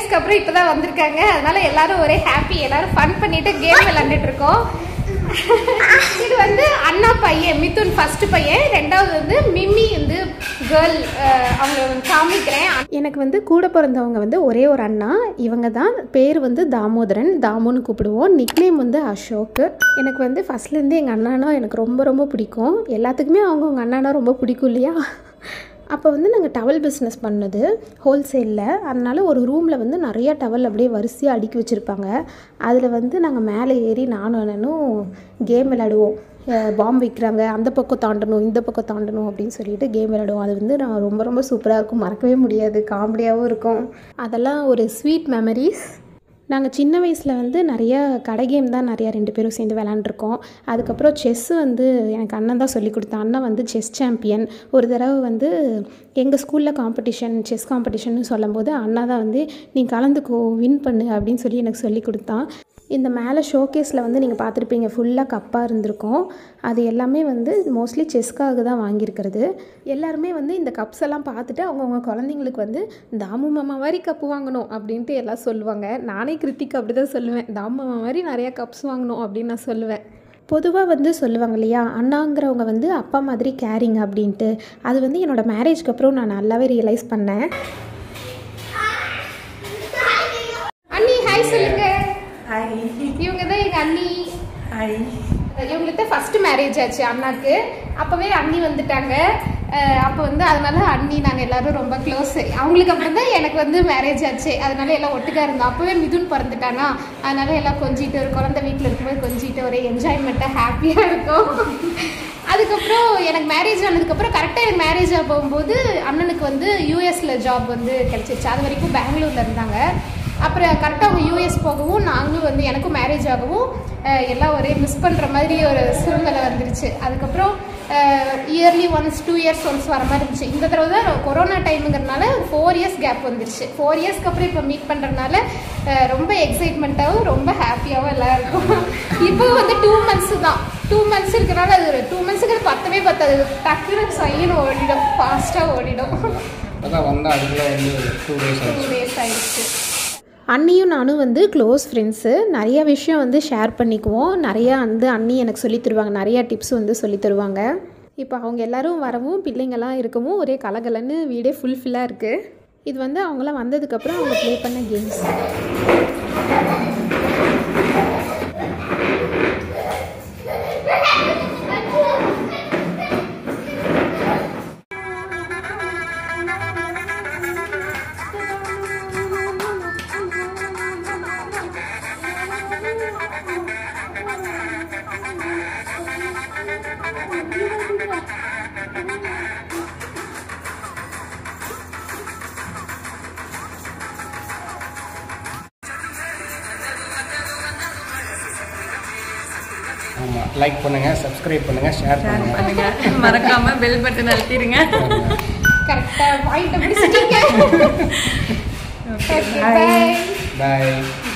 இயர்ஸ்க்கு அப்புறம் இப்பதான் வந்திருக்காங்க அதனால எல்லாரும் ஒரே ஹாப்பி எல்லாரும் ஃபன் பண்ணிட்டு கேம் விளையாண்டுட்டு இருக்கோம் இது வந்து அண்ணா பையன் மிதுன் ஃபர்ஸ்ட் பையன் ரெண்டாவது வந்து மிம்மி வந்து கேர்ள் அவங்க காமிக்கிறேன் எனக்கு வந்து கூட பிறந்தவங்க வந்து ஒரே ஒரு அண்ணா இவங்க தான் பேர் வந்து தாமோதரன் தாமுன்னு கூப்பிடுவோம் நிக்நேம் வந்து அசோக் எனக்கு வந்து ஃபர்ஸ்ட்லேருந்து எங்கள் அண்ணானா எனக்கு ரொம்ப ரொம்ப பிடிக்கும் எல்லாத்துக்குமே அவங்கவுங்க அண்ணானா ரொம்ப பிடிக்கும் இல்லையா அப்போ வந்து நாங்கள் டவல் பிஸ்னஸ் பண்ணது ஹோல்சேலில் அதனால ஒரு ரூமில் வந்து நிறைய டவல் அப்படியே வரிசையாக அடுக்கி வச்சுருப்பாங்க அதில் வந்து நாங்கள் மேலே ஏறி நானும் அண்ணனும் கேம் விளையாடுவோம் பாம்பு வைக்கிறாங்க அந்த பக்கம் தாண்டணும் இந்த பக்கம் தாண்டணும் அப்படின்னு சொல்லிட்டு கேம் விளையாடுவோம் அது வந்து நான் ரொம்ப ரொம்ப சூப்பராக இருக்கும் மறக்கவே முடியாது காமெடியாகவும் இருக்கும் அதெல்லாம் ஒரு ஸ்வீட் மெமரிஸ் நாங்கள் சின்ன வயசில் வந்து நிறைய கடை கேம் தான் நிறையா ரெண்டு பேரும் சேர்ந்து விளாண்டுருக்கோம் அதுக்கப்புறம் செஸ்ஸு வந்து எனக்கு அண்ணன் தான் சொல்லி கொடுத்தான் அண்ணன் வந்து செஸ் சாம்பியன் ஒரு தடவை வந்து எங்கள் ஸ்கூலில் காம்படிஷன் செஸ் காம்படிஷன் சொல்லும்போது அண்ணா தான் வந்து நீ கலந்துக்கோ வின் பண்ணு அப்படின்னு சொல்லி எனக்கு சொல்லி கொடுத்தான் இந்த மேலே ஷோகேஸில் வந்து நீங்கள் பார்த்துருப்பீங்க ஃபுல்லாக கப்பாக இருந்திருக்கும் அது எல்லாமே வந்து மோஸ்ட்லி செஸ்க்காக தான் வாங்கியிருக்கிறது எல்லாருமே வந்து இந்த கப்ஸ் எல்லாம் பார்த்துட்டு அவங்கவுங்க குழந்தைங்களுக்கு வந்து தாமு மாமா மாதிரி கப்பு வாங்கணும் அப்படின்ட்டு எல்லாம் சொல்லுவாங்க நானே கிருத்திக் அப்படி தான் சொல்லுவேன் தாமு மாமா மாதிரி நிறையா கப்ஸ் வாங்கணும் அப்படின்னு நான் சொல்லுவேன் பொதுவாக வந்து சொல்லுவாங்க இல்லையா அண்ணாங்கிறவங்க வந்து அப்பா மாதிரி கேரிங் அப்படின்ட்டு அது வந்து என்னோடய மேரேஜ்க்கு அப்புறம் நான் நல்லாவே ரியலைஸ் பண்ணேன் அண்ணி ஹாய் சொல்லுங்க ஹாய் இவங்க தான் எங்க அண்ணி ஹாய் இவங்களுக்கு ஃபர்ஸ்ட் மேரேஜ் ஆச்சு அண்ணாக்கு அப்பவே அண்ணி வந்துட்டாங்க அஹ் அப்போ வந்து அதனால அண்ணி நாங்கள் எல்லாரும் ரொம்ப க்ளோஸ் அவங்களுக்கு அப்புறம் தான் எனக்கு வந்து மேரேஜ் ஆச்சு அதனால எல்லாம் ஒட்டுக்கா இருந்தோம் அப்போவே மிதுன் பிறந்துட்டானா அதனால எல்லாம் கொஞ்சிட்டு ஒரு குழந்தை வீட்டில் இருக்கும்போது கொஞ்சிட்டு ஒரே என்ஜாய்மெண்ட்டாக ஹாப்பியாக இருக்கும் அதுக்கப்புறம் எனக்கு மேரேஜ் ஆனதுக்கப்புறம் கரெக்டாக எனக்கு மேரேஜ் ஆக போகும்போது அண்ணனுக்கு வந்து யூஎஸ்ல ஜாப் வந்து கிடைச்சிருச்சு அது வரைக்கும் பெங்களூர்ல இருந்தாங்க அப்புறம் கரெக்டாக அவங்க யூஎஸ் போகவும் நாங்களும் வந்து எனக்கும் மேரேஜ் ஆகவும் அஹ், எல்லாம் ஒரே மிஸ் பண்ணுற மாதிரி ஒரு சூழ்நிலை வந்துருச்சு அதுக்கப்புறம் yearly once two years once வர மாதிரி இருந்துச்சு இந்த தடவை தான் கொரோனா டைமுங்கிறதுனால ஃபோர் இயர்ஸ் கேப் வந்துருச்சு ஃபோர் இயர்ஸ்க்கு அப்புறம் இப்போ மீட் பண்ணுறதுனால ரொம்ப எக்ஸைட்மெண்ட்டாகவும் ரொம்ப ஹாப்பியாகவும் எல்லாம் இருக்கும் இப்போ வந்து டூ மந்த்ஸ் தான் டூ மந்த்ஸ் இருக்கிறனால அது ஒரு டூ மந்த்ஸுக்கு பத்தவே பத்தாது டக்குன்னு சைன்னு ஓடிடும் ஃபாஸ்ட்டாக ஓடிடும் அதான் வந்தால் அதுக்குள்ளே வந்து டூ டேஸ் டூ ஆச்சு டேஸ் ஆயிடுச்சு அண்ணியும் நானும் வந்து க்ளோஸ் ஃப்ரெண்ட்ஸு நிறைய விஷயம் வந்து ஷேர் பண்ணிக்குவோம் நிறையா வந்து அண்ணி எனக்கு சொல்லித் தருவாங்க நிறையா டிப்ஸ் வந்து சொல்லித் தருவாங்க இப்போ அவங்க எல்லாரும் வரவும் பிள்ளைங்கள்லாம் இருக்கவும் ஒரே கலகலன்னு வீடே ஃபுல்ஃபில்லாக இருக்குது இது வந்து அவங்களாம் வந்ததுக்கப்புறம் அவங்க ப்ளே பண்ண கேம்ஸ் ஆமாம் லைக் பண்ணுங்கள் சப்ஸ்கிரைப் பண்ணுங்கள் ஷேர் ஷேர் பண்ணுங்கள் பண்ணுங்க மறக்காம பெல் பட்டன் அழுத்திடுங்க கரெக்டாக வாங்கிட்டு முடிச்சிட்டீங்க Okay, ஓகே bye. பாய் பாய்